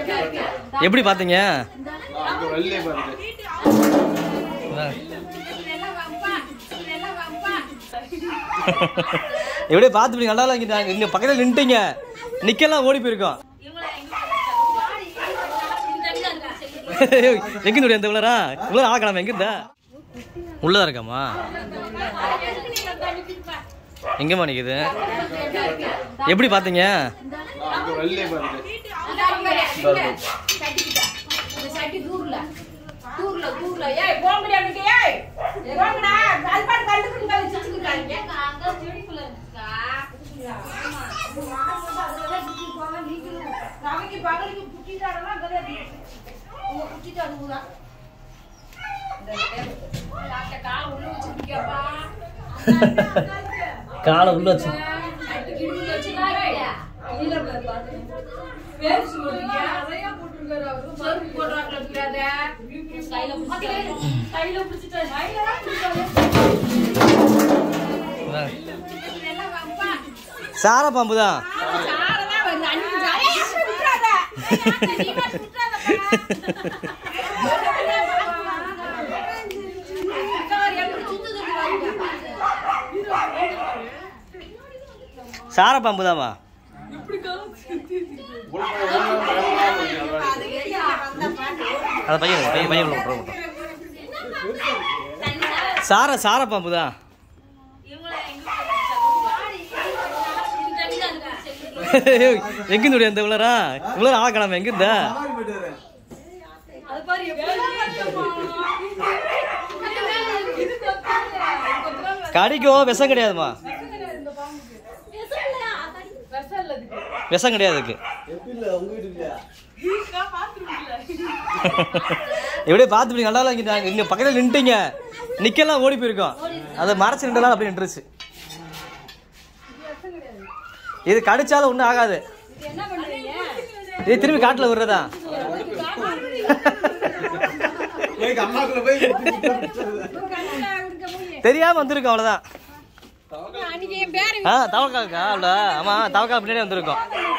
எப்படி பார்த்தீங்க அங்க வெளியே பாருங்க எப்படியே பார்த்து நல்லா இங்க இங்க பக்கத்துல நின்ட்டீங்க நிக்கலாம் ஓடி போயிருக்கோம் எங்க இருந்து அந்த உள்ளரா உள்ள ஆக்கலாம் எங்க இருந்தா உள்ளதா இருக்காமா எங்கம்மா நிக்குது எப்படி பார்த்தீங்க அங்க வெளியே பாருங்க காலை உள்ள வச்சு சார பாம்பு தான் சார பாம்பு தாமா அதை பையன் பையன் பையன் உள்ள போட்டு, உள்ள போட்டு. சார சார பாம்பு தான் எங்க இருந்து அந்த உள்ளரா உள்ள ஆக்கலாம் எங்க இருந்தா கடிக்கும் விஷம் கிடையாதுமா விஷம் கிடையாது அதுக்கு எப்படியே பார்த்து நல்லா இங்க இங்க பக்கத்துல நின்ட்டீங்க நிக்கலாம் ஓடி போயிருக்கோம் அதை மறைச்சு நின்றலாம் அப்படி நின்றுச்சு இது கடிச்சாலும் ஒன்றும் ஆகாது இது திரும்பி காட்டுல விடுறதா எங்க அம்மாக்குள்ள போய் தெரியாம வந்திருக்கோம் அவ்வளவுதான் ஆ தவக்காக்கா அவ்வளோ ஆமா தவக்கா பின்னாடி வந்திருக்கோம்